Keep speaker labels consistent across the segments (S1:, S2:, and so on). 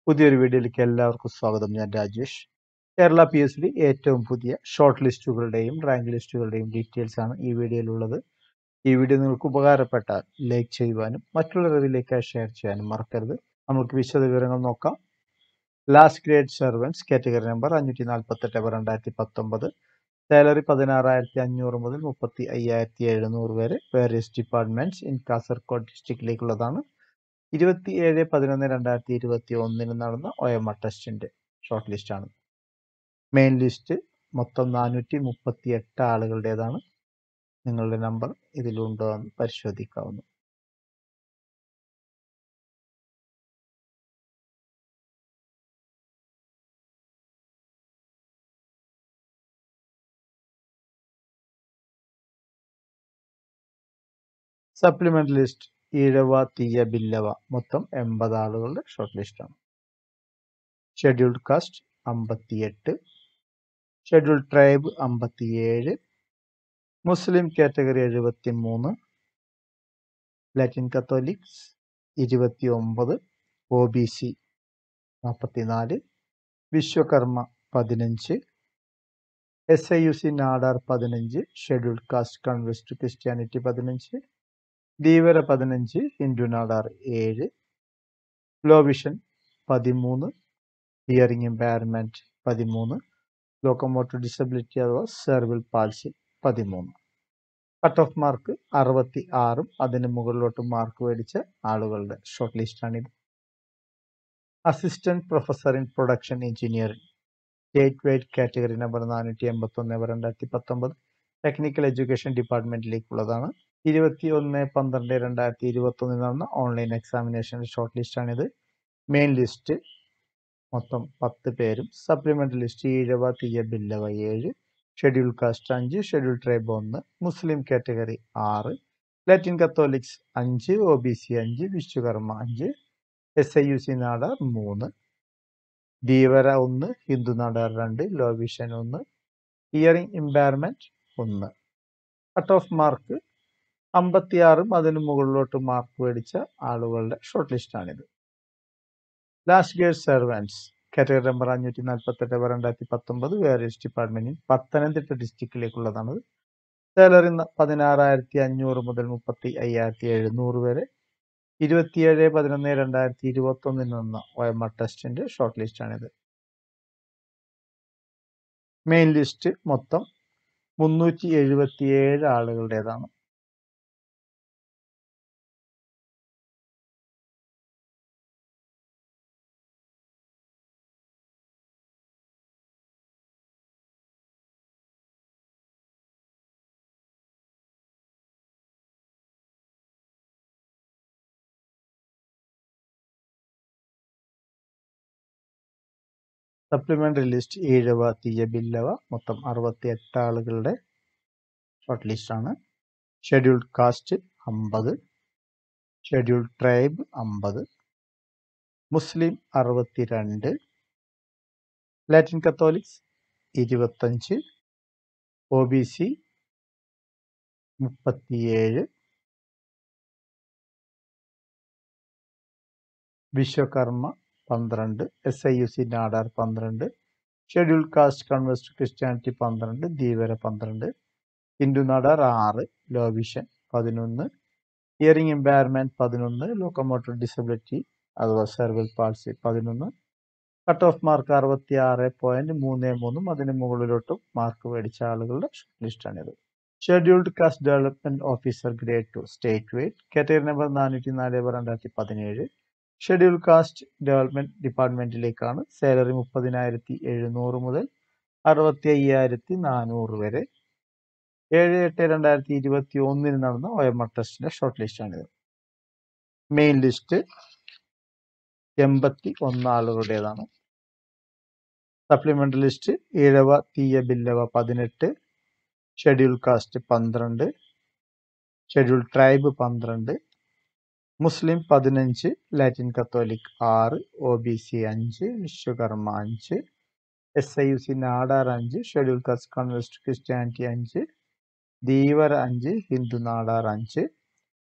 S1: പുതിയൊരു വീഡിയോയിലേക്ക് എല്ലാവർക്കും സ്വാഗതം ഞാൻ Rajesh Kerala P S C ഏറ്റവും പുതിയ ഷോർട്ട് ലിസ്റ്റുകളുടെയും റാങ്ക് ലിസ്റ്റുകളുടെയും ഡീറ്റെയിൽസ് ആണ് ഈ വീഡിയോയിലുള്ളത് ഈ വീഡിയോ നിങ്ങൾക്ക് ഉപകാരപ്പെട്ടാൽ ലൈക്ക് ചെയ്യുവാനും മറ്റുള്ളവരിലേക്ക് ഷെയർ ചെയ്യാനും മറക്കരുത് നമുക്ക് വിശദ വിവരങ്ങൾ നോക്കാം last grade servants category number അഞ്ഞൂറ്റി നാൽപ്പത്തെട്ട് രണ്ടായിരത്തി പത്തൊമ്പത് സാലറി പതിനാറായിരത്തി അഞ്ഞൂറ് മുതൽ മുപ്പത്തി അയ്യായിരത്തി എഴുന്നൂറ് വരെ വേരിയസ് ഡിപ്പാർട്ട്മെന്റ്സ് ഇൻ കാസർഗോഡ് ഡിസ്ട്രിക്റ്റിലേക്കുള്ളതാണ് ഇരുപത്തി ഏഴ് പതിനൊന്ന് രണ്ടായിരത്തി ഇരുപത്തി ഒന്നിന് നടന്ന ഒ എം ആർ ടെസ്റ്റിന്റെ ഷോർട്ട് ലിസ്റ്റാണ് മെയിൻ ലിസ്റ്റ് മൊത്തം നാനൂറ്റി മുപ്പത്തി എട്ട് ആളുകളുടേതാണ് നിങ്ങളുടെ നമ്പർ ഇതിലുണ്ടോ എന്ന് പരിശോധിക്കാവുന്നു സപ്ലിമെന്റ് ലിസ്റ്റ് ഈഴവ തീയ ബില്ലവ മൊത്തം എൺപത് ആളുകളുടെ ഷോർട്ട് ലിസ്റ്റാണ് ഷെഡ്യൂൾഡ് കാസ്റ്റ് അമ്പത്തിയെട്ട് ഷെഡ്യൂൾഡ് ട്രൈബ് അമ്പത്തിയേഴ് മുസ്ലിം കാറ്റഗറി എഴുപത്തി മൂന്ന് ലാറ്റിൻ കത്തോലിക്സ് ഇരുപത്തി ഒമ്പത് ഒ ബി സി നാൽപ്പത്തിനാല് വിശ്വകർമ്മ പതിനഞ്ച് S I U C Nadar പതിനഞ്ച് ഷെഡ്യൂൾഡ് കാസ്റ്റ് കൺവെസ്റ്റ് ക്രിസ്ത്യാനിറ്റി പതിനഞ്ച് ധീവര പതിനഞ്ച് ഹിന്ദു നാടാർ ഏഴ് ലോ വിഷൻ പതിമൂന്ന് ഹിയറിംഗ് ഇമ്പയർമെന്റ് പതിമൂന്ന് ലോക്കോമോട്ടീവ് ഡിസബിലിറ്റി അഥവാ സെർവിൽ പാൾസി പതിമൂന്ന് കട്ട് ഓഫ് മാർക്ക് അറുപത്തി ആറും അതിന് മുകളിലോട്ട് മാർക്ക് മേടിച്ച ആളുകളുടെ ഷോർട്ട് ലിസ്റ്റാണിത് assistant professor in production engineering state wide category number നാനൂറ്റി എൺപത്തി ഒന്ന് രണ്ടായിരത്തി പത്തൊമ്പത് ടെക്നിക്കൽ എഡ്യൂക്കേഷൻ ഡിപ്പാർട്ട്മെന്റിലേക്കുള്ളതാണ് ഇരുപത്തി ഒന്ന് പന്ത്രണ്ട് രണ്ടായിരത്തി ഇരുപത്തി ഒന്നിൽ നടന്ന ഓൺലൈൻ എക്സാമിനേഷൻ്റെ ഷോർട്ട് ലിസ്റ്റാണിത് മെയിൻ ലിസ്റ്റ് മൊത്തം പത്ത് പേരും സപ്ലിമെന്ററി ലിസ്റ്റ് ഈഴവ തീയ ബില്ലവ ഏഴ് ഷെഡ്യൂൾ കാസ്റ്റ് അഞ്ച് ഷെഡ്യൂൾ ട്രൈബ് ഒന്ന് മുസ്ലിം കാറ്റഗറി ആറ് ലാറ്റിൻ കത്തോലിക്സ് അഞ്ച് ഒ ബി സി അഞ്ച് വിശ്വകർമ്മ അഞ്ച് S I U C Nadar മൂന്ന് ധീവര ഒന്ന് ഹിന്ദു നാടാർ രണ്ട് ലോ വിഷൻ ഒന്ന് ഹിയറിംഗ് ഇമ്പയർമെന്റ് ഒന്ന് കട്ട് ഓഫ് മാർക്ക് അമ്പത്തിയാറും അതിന് മുകളിലോട്ട് മാർക്ക് മേടിച്ച ആളുകളുടെ ഷോർട്ട് ലിസ്റ്റാണിത് last grade servants category number അഞ്ഞൂറ്റി നാൽപ്പത്തെട്ട് രണ്ടായിരത്തി പത്തൊമ്പത് വേരിയസ് ഡിപ്പാർട്ട്മെന്റിൽ പത്തനംതിട്ട ഡിസ്ട്രിക്റ്റിലേക്കുള്ളതാണ് സാലറി പതിനാറായിരത്തി അഞ്ഞൂറ് മുതൽ മുപ്പത്തി അയ്യായിരത്തി എഴുന്നൂറ് വരെ ഇരുപത്തിയേഴ് പതിനൊന്ന് രണ്ടായിരത്തി ഇരുപത്തി ഒന്നിൽ നിന്ന് ഒ എം ആർ ടെസ്റ്റിന്റെ ഷോർട്ട് ലിസ്റ്റാണിത് മെയിൻ ലിസ്റ്റ് മൊത്തം മുന്നൂറ്റി എഴുപത്തിയേഴ് ആളുകളുടേതാണ് സപ്ലിമെന്ററി ലിസ്റ്റ് ഈഴവ തീയ ബില്ലവ മൊത്തം അറുപത്തി എട്ട് ആളുകളുടെ ഷോർട്ട് ലിസ്റ്റാണ് ഷെഡ്യൂൾഡ് കാസ്റ്റ് അമ്പത് ഷെഡ്യൂൾഡ് ട്രൈബ് അമ്പത് മുസ്ലിം അറുപത്തിരണ്ട് ലാറ്റിൻ കത്തോലിക്സ് ഇരുപത്തഞ്ച് ഒ ബി സി മുപ്പത്തിയേഴ് വിശ്വകർമ്മ പന്ത്രണ്ട് S I U C Nadar പന്ത്രണ്ട് ഷെഡ്യൂൾ കാസ്റ്റ് കൺവെസ്റ്റ് ക്രിസ്ത്യാനിറ്റി പന്ത്രണ്ട് ധീവര പന്ത്രണ്ട് ഹിന്ദു നാടാർ ആറ് ലോ വിഷൻ പതിനൊന്ന് ഹിയറിംഗ് ഇമ്പയർമെന്റ് പതിനൊന്ന് ലോക്കോമോട്ടർ ഡിസബിലിറ്റി അഥവാ സെർവൽ പാൾസി പതിനൊന്ന് കട്ട് ഓഫ് മാർക്ക് അറുപത്തി ആറ് പോയിന്റ് മൂന്ന് മൂന്നും അതിന് മുകളിലോട്ടും മാർക്ക് മേടിച്ച ആളുകളുടെ ലിസ്റ്റാണിത് scheduled caste development officer grade two state wide category number നാനൂറ്റി നാല് രണ്ടായിരത്തി പതിനേഴ് ഷെഡ്യൂൾ കാസ്റ്റ് ഡെവലപ്മെന്റ് ഡിപ്പാർട്ട്മെന്റിലേക്കാണ് സാലറി മുപ്പതിനായിരത്തി എഴുന്നൂറ് മുതൽ അറുപത്തി അയ്യായിരത്തി നാനൂറ് വരെ ഏഴ് എട്ട് രണ്ടായിരത്തി ഇരുപത്തി ഒന്നിന് നടന്ന ഒ എം ആർ ടെസ്റ്റിന്റെ ഷോർട്ട് ലിസ്റ്റാണിത് മെയിൻ ലിസ്റ്റ് എൺപത്തി ഒന്ന് ആളുകളുടേതാണ് സപ്ലിമെന്ററി ലിസ്റ്റ് ഈഴവ തീയ ബില്ലവ പതിനെട്ട് ഷെഡ്യൂൾ കാസ്റ്റ് പന്ത്രണ്ട് ഷെഡ്യൂൾ ട്രൈബ് പന്ത്രണ്ട് മുസ്ലിം പതിനഞ്ച് ലാറ്റിൻ കത്തോലിക് ആറ് ഒ ബി സി അഞ്ച് വിശ്വകർമ്മ അഞ്ച് S I U C Nadar അഞ്ച് ഷെഡ്യൂൾ കാസ്റ്റ് കൺവെസ്റ്റ് ക്രിസ്ത്യാനിറ്റി അഞ്ച് ധീവര അഞ്ച് ഹിന്ദു നാടാർ അഞ്ച്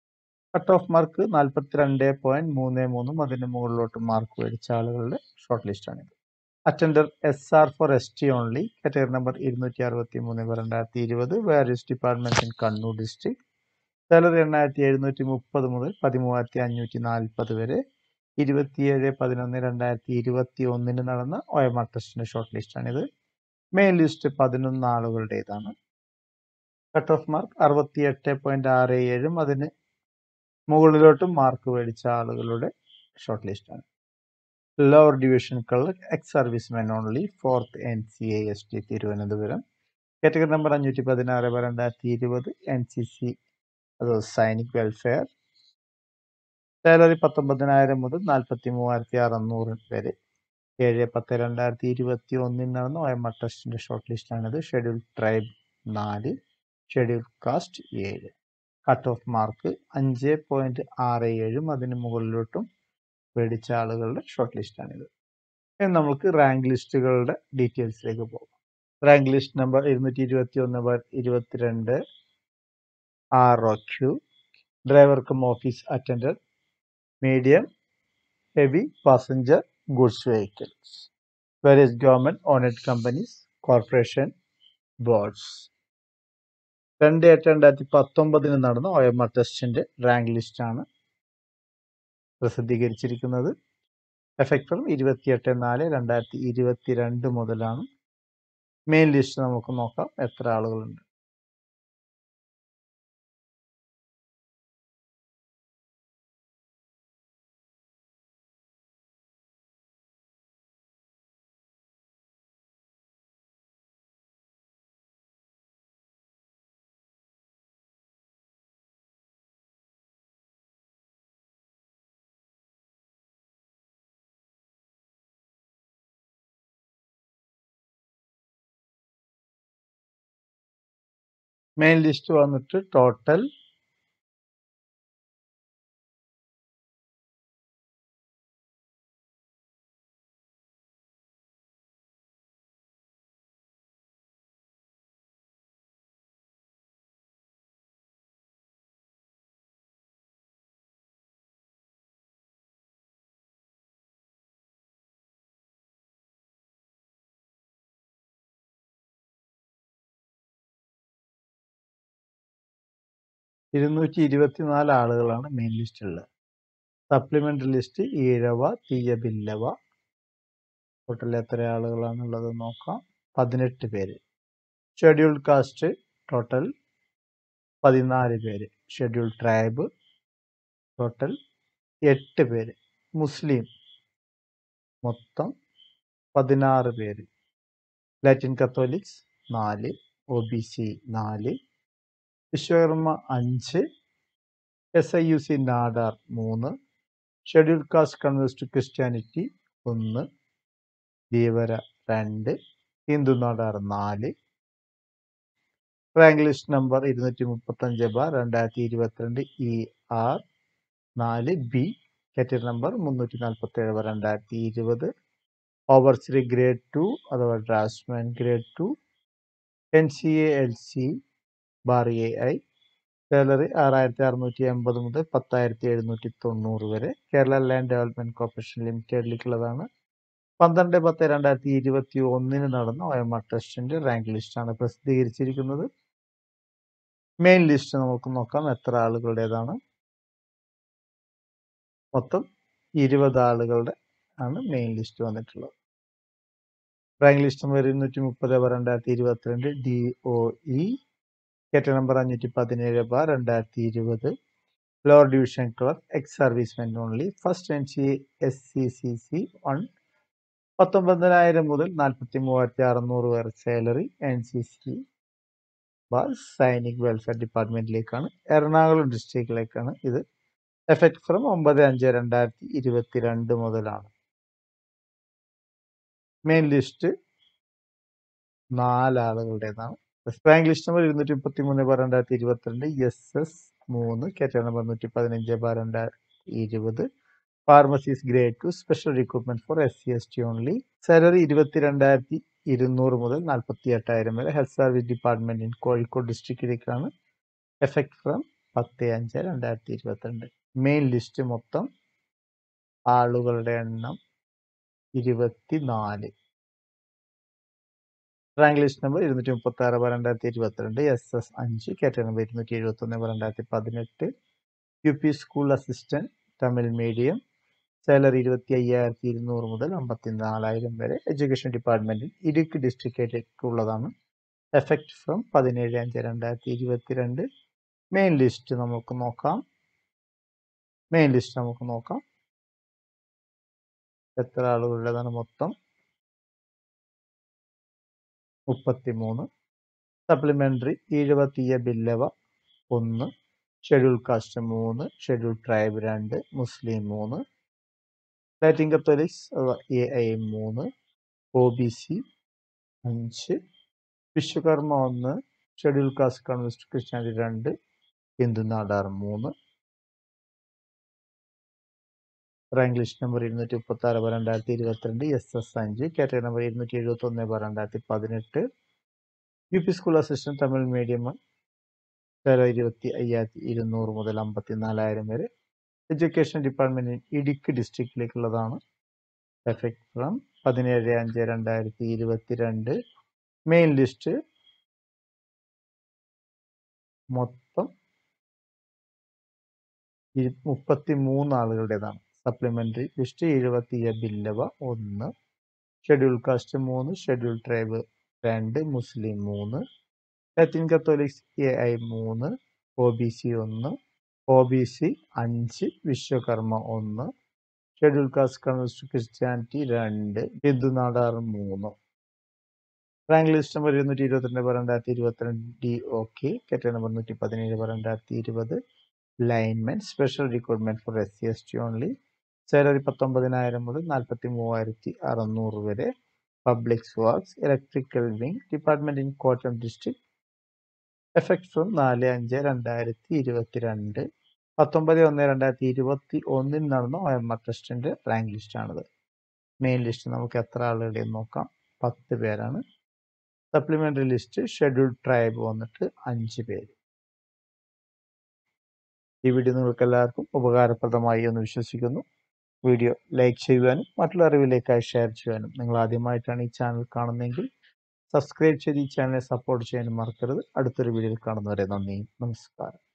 S1: കട്ട് ഓഫ് മാർക്ക് നാൽപ്പത്തിരണ്ട് പോയിന്റ് മൂന്ന് മൂന്നും അതിന് മുകളിലോട്ട് മാർക്ക് മേടിച്ച ആളുകളുടെ ഷോർട്ട് ലിസ്റ്റാണിത് attender S R for S T only category number ഇരുന്നൂറ്റി അറുപത്തി മൂന്ന് രണ്ടായിരത്തി ഇരുപത് various department in Kannur district salary എണ്ണായിരത്തി എഴുന്നൂറ്റി മുപ്പത് മുതൽ പതിമൂവായിരത്തി അഞ്ഞൂറ്റി നാൽപ്പത് വരെ ഇരുപത്തിയേഴ് പതിനൊന്ന് രണ്ടായിരത്തി ഇരുപത്തി ഒന്നിന് നടന്ന ഒ എം ആർ ടെസ്റ്റിന്റെ ഷോർട്ട് ലിസ്റ്റാണിത് മെയിൻ ലിസ്റ്റ് പതിനൊന്ന് ആളുകളുടേതാണ് കട്ട് ഓഫ് മാർക്ക് അറുപത്തിയെട്ട് പോയിന്റ് ആറ് ഏഴും അതിന് മുകളിലോട്ടും മാർക്ക് മേടിച്ച ആളുകളുടെ ഷോർട്ട് ലിസ്റ്റാണ് lower division clerk ex service men only fourth N C A S T Thiruvananthapuram category number അഞ്ഞൂറ്റി പതിനാറ് രണ്ടായിരത്തി ഇരുപത് എൻ സി സി അത് സൈനിക് വെൽഫെയർ സാലറി പത്തൊമ്പതിനായിരം മുതൽ നാൽപ്പത്തി മൂവായിരത്തി അറുന്നൂറ് വരെ ഏഴ് പത്ത് രണ്ടായിരത്തി ഇരുപത്തി ഒന്നിൽ നടന്ന ഒ എം ആർ ടെസ്റ്റിന്റെ ഷോർട്ട് ലിസ്റ്റാണിത് ഷെഡ്യൂൾ ട്രൈബ് നാല് ഷെഡ്യൂൾ കാസ്റ്റ് ഏഴ് കട്ട് ഓഫ് മാർക്ക് അഞ്ച് പോയിന്റ് ആറ് ഏഴും അതിന് മുകളിലോട്ടും മേടിച്ച ആളുകളുടെ ഷോർട്ട് ലിസ്റ്റാണിത് ഇനി നമുക്ക് റാങ്ക് ലിസ്റ്റുകളുടെ ഡീറ്റെയിൽസിലേക്ക് പോകാം റാങ്ക് ലിസ്റ്റ് നമ്പർ ഇരുന്നൂറ്റി ഇരുപത്തി ഒന്ന് ബർ ഇരുപത്തിരണ്ട് R O Q driver cum office attender medium heavy passenger goods vehicles various government owned companies corporation boards രണ്ട് എട്ട് രണ്ടായിരത്തി പത്തൊമ്പതിന് നടന്ന ഒ എം ആർ ടെസ്റ്റിന്റെ റാങ്ക് ലിസ്റ്റാണ് പ്രസിദ്ധീകരിച്ചിരിക്കുന്നത് എഫക്ട് ഫ്രം ഇരുപത്തിയെട്ട് നാല് രണ്ടായിരത്തി ഇരുപത്തിരണ്ട് മുതലാണ് മെയിൻ ലിസ്റ്റ് നമുക്ക് നോക്കാം എത്ര ആളുകളുണ്ട് മെയിൻ ലിസ്റ്റ് വന്നിട്ട് ടോട്ടൽ ഇരുന്നൂറ്റി ഇരുപത്തിനാല് ആളുകളാണ് മെയിൻ ലിസ്റ്റിലുള്ളത് supplementary list Ezhava Thiyya Billava total എത്ര ആളുകളാണുള്ളത് നോക്കാം പതിനെട്ട് പേര് ഷെഡ്യൂൾ കാസ്റ്റ് ടോട്ടൽ പതിനാല് പേര് ഷെഡ്യൂൾ ട്രൈബ് ടോട്ടൽ എട്ട് പേര് മുസ്ലിം മൊത്തം പതിനാറ് പേര് ലാറ്റിൻ കത്തോലിക്സ് നാല് ഒ ബി സി നാല് വിശ്വകർമ്മ അഞ്ച് S I U C Nadar മൂന്ന് ഷെഡ്യൂൾ കാസ്റ്റ് കൺവേഴ്സ് ക്രിസ്ത്യാനിറ്റി ഒന്ന് ധീവര രണ്ട് ഹിന്ദു നാടാർ നാല് റാങ്ക് ലിസ്റ്റ് നമ്പർ ഇരുന്നൂറ്റി മുപ്പത്തഞ്ച് ബാർ രണ്ടായിരത്തി ഇരുപത്തിരണ്ട് ഇ ആർ നാല് ബി കാറ്റഗറി നമ്പർ മുന്നൂറ്റി നാൽപ്പത്തി ഏഴ് ബാർ രണ്ടായിരത്തി ഇരുപത് ഓവർസറി ഗ്രേഡ് ടു അഥവാ draftsman grade two N C A L C bar A I salary ആറായിരത്തി അറുന്നൂറ്റി എൺപത് മുതൽ പത്തായിരത്തി എഴുന്നൂറ്റി തൊണ്ണൂറ് വരെ കേരള ലാൻഡ് ഡെവലപ്മെന്റ് കോർപ്പറേഷൻ ലിമിറ്റഡിലേക്കുള്ളതാണ് പന്ത്രണ്ട് പത്ത് രണ്ടായിരത്തി ഇരുപത്തി ഒന്നിന് നടന്ന ഒ എം ആർ ടെസ്റ്റിന്റെ റാങ്ക് ലിസ്റ്റാണ് പ്രസിദ്ധീകരിച്ചിരിക്കുന്നത് മെയിൻ ലിസ്റ്റ് നമുക്ക് നോക്കാം എത്ര ആളുകളുടേതാണ് മൊത്തം ഇരുപത് ആളുകളുടെ ആണ് മെയിൻ ലിസ്റ്റ് വന്നിട്ടുള്ളത് റാങ്ക് ലിസ്റ്റ് നമ്പർ ഇരുന്നൂറ്റി മുപ്പത് ബാർ രണ്ടായിരത്തി ഇരുപത്തിരണ്ട് D O E category number അഞ്ഞൂറ്റി പതിനേഴ് ബാർ രണ്ടായിരത്തി ഇരുപത് lower division clerk ex servicemen only first N C S C C C one പത്തൊമ്പതിനായിരം മുതൽ നാൽപ്പത്തി മൂവായിരത്തി അറുന്നൂറ് വരെ salary N C C bar Sainik welfare ഡിപ്പാർട്ട്മെന്റിലേക്കാണ് എറണാകുളം ഡിസ്ട്രിക്റ്റിലേക്കാണ് ഇത് എഫക്ട് ഫ്രം ഒമ്പത് അഞ്ച് രണ്ടായിരത്തി ഇരുപത്തിരണ്ട് മുതലാണ് മെയിൻ ലിസ്റ്റ് നാലാളുകളുടേതാണ് റാങ്ക് ലിസ്റ്റ് നമ്പർ ഇരുന്നൂറ്റി മുപ്പത്തി മൂന്ന് ബാർ രണ്ടായിരത്തി ഇരുപത്തിരണ്ട് എസ് എസ് മൂന്ന് കാറ്റഗറി നമ്പർ നൂറ്റി പതിനഞ്ച് ബാർ രണ്ടായിരത്തി ഇരുപത് pharmacists grade two special recruitment for S C S T only salary ഇരുപത്തിരണ്ടായിരത്തി ഇരുന്നൂറ് മുതൽ നാൽപ്പത്തി എട്ടായിരം വരെ health service department in Kozhikode ഡിസ്ട്രിക്റ്റിലേക്കാണ് എഫക്ട് ഫ്രം പത്ത് അഞ്ച് രണ്ടായിരത്തി ഇരുപത്തിരണ്ട് മെയിൻ ലിസ്റ്റ് മൊത്തം ആളുകളുടെ എണ്ണം ഇരുപത്തിനാല് റാങ്ക് ലിസ്റ്റ് നമ്പർ ഇരുന്നൂറ്റി മുപ്പത്തി ആറ് ബാർ രണ്ടായിരത്തി ഇരുപത്തിരണ്ട് എസ് എസ് അഞ്ച് കാറ്റഗറി നമ്പർ ഇരുന്നൂറ്റി എഴുപത്തി ഒന്ന് ബാർ രണ്ടായിരത്തി പതിനെട്ട് U P school assistant Tamil medium salary ഇരുപത്തി അയ്യായിരത്തി ഇരുന്നൂറ് മുതൽ അമ്പത്തി നാലായിരം വരെ എഡ്യൂക്കേഷൻ ഡിപ്പാർട്ട്മെന്റിൽ ഇടുക്കി ഡിസ്ട്രിക്റ്റിലേക്കുള്ളതാണ് എഫക്ട് ഫ്രം പതിനേഴ് അഞ്ച് രണ്ടായിരത്തി ഇരുപത്തിരണ്ട് മെയിൻ ലിസ്റ്റ് നമുക്ക് നോക്കാം മെയിൻ ലിസ്റ്റ് നമുക്ക് നോക്കാം എത്ര ആളുകളുടേതാണ് മൊത്തം മുപ്പത്തിമൂന്ന് സപ്ലിമെന്ററി ഈഴവതീയ ബില്ലവ ഒന്ന് ഷെഡ്യൂൾ കാസ്റ്റ് മൂന്ന് ഷെഡ്യൂൾ ട്രൈബ് രണ്ട് മുസ്ലിം മൂന്ന് ലാറ്റിൻ കത്തോലിക്സ് എ ഐ മൂന്ന് ഒ ബി സി അഞ്ച് വിശ്വകർമ്മ ഒന്ന് ഷെഡ്യൂൾ കാസ്റ്റ് കമ്മ്യൂണിസ്റ്റ് ക്രിസ്ത്യാനിറ്റി രണ്ട് ഹിന്ദു നാടാർ മൂന്ന് റാങ്ക് ലിസ്റ്റ് നമ്പർ ഇരുന്നൂറ്റി മുപ്പത്തി ആറ് ബാർ രണ്ടായിരത്തി ഇരുപത്തിരണ്ട് എസ് എസ് അഞ്ച് കാറ്റഗറി നമ്പർ ഇരുന്നൂറ്റി എഴുപത്തി ഒന്ന് ബാർ രണ്ടായിരത്തി പതിനെട്ട് U P school assistant Tamil medium salary ഇരുപത്തി അയ്യായിരത്തി ഇരുന്നൂറ് മുതൽ അമ്പത്തി നാലായിരം വരെ എഡ്യൂക്കേഷൻ ഡിപ്പാർട്ട്മെന്റിൽ ഇടുക്കി ഡിസ്ട്രിക്റ്റിലേക്കുള്ളതാണ് എഫക്ട് ഫ്രം പതിനേഴ് അഞ്ച് രണ്ടായിരത്തി ഇരുപത്തിരണ്ട് മെയിൻ ലിസ്റ്റ് മൊത്തം മുപ്പത്തി മൂന്ന് ആളുകളുടേതാണ് സപ്ലിമെന്ററി ലിസ്റ്റ് എഴുപത്തി ബില്ലവ ഒന്ന് ഷെഡ്യൂൾ കാസ്റ്റ് മൂന്ന് ഷെഡ്യൂൾ ട്രൈബ് രണ്ട് മുസ്ലിം മൂന്ന് ലത്തിൻ കത്തോലിക്സ് എ ഐ മൂന്ന് ഒ ബി സി ഒന്ന് ഒ ബി സി അഞ്ച് വിശ്വകർമ്മ ഒന്ന് ഷെഡ്യൂൾ കാസ്റ്റ് കമ്മ്യൂണിസ്റ്റ് ക്രിസ്ത്യാനിറ്റി രണ്ട് ഹിന്ദു നാടാർ മൂന്ന് റാങ്ക് ലിസ്റ്റ് നമ്പർ ഇരുന്നൂറ്റി ഇരുപത്തിരണ്ട് ബാർ രണ്ടായിരത്തി ഇരുപത്തിരണ്ട് ഡി ഓക്കെ കാറ്റഗറി നമ്പർ നൂറ്റി പതിനേഴ് ബാർ രണ്ടായിരത്തി ഇരുപത് linemen special recruitment for S C S T only salary പത്തൊമ്പതിനായിരം മുതൽ നാൽപ്പത്തി മൂവായിരത്തി അറുന്നൂറ് വരെ public works electrical wing department in Kottayam district effect from നാല് അഞ്ച് രണ്ടായിരത്തി ഇരുപത്തിരണ്ട് പത്തൊമ്പത് ഒന്ന് രണ്ടായിരത്തി ഇരുപത്തി ഒന്നിൽ നടന്ന ഒ എം ആർ ടെസ്റ്റിന്റെ റാങ്ക് ലിസ്റ്റാണിത് മെയിൻ ലിസ്റ്റ് നമുക്ക് എത്ര ആളുകളുടെ നോക്കാം പത്ത് പേരാണ് സപ്ലിമെന്ററി ലിസ്റ്റ് ഷെഡ്യൂൾ ട്രൈബ് വന്നിട്ട് അഞ്ച് പേര് ഈ വീഡിയോ നിങ്ങൾക്ക് എല്ലാവർക്കും ഉപകാരപ്രദമായി എന്ന് വിശ്വസിക്കുന്നു വീഡിയോ ലൈക്ക് ചെയ്യുവാനും മറ്റുള്ള അറിവിലേക്കായി ഷെയർ ചെയ്യാനും നിങ്ങൾ ആദ്യമായിട്ടാണ് ഈ ചാനൽ കാണുന്നതെങ്കിൽ സബ്സ്ക്രൈബ് ചെയ്ത് ഈ ചാനലിനെ സപ്പോർട്ട് ചെയ്യാനും മറക്കരുത് അടുത്തൊരു വീഡിയോയിൽ കാണുന്നവരെ നന്ദി നമസ്കാരം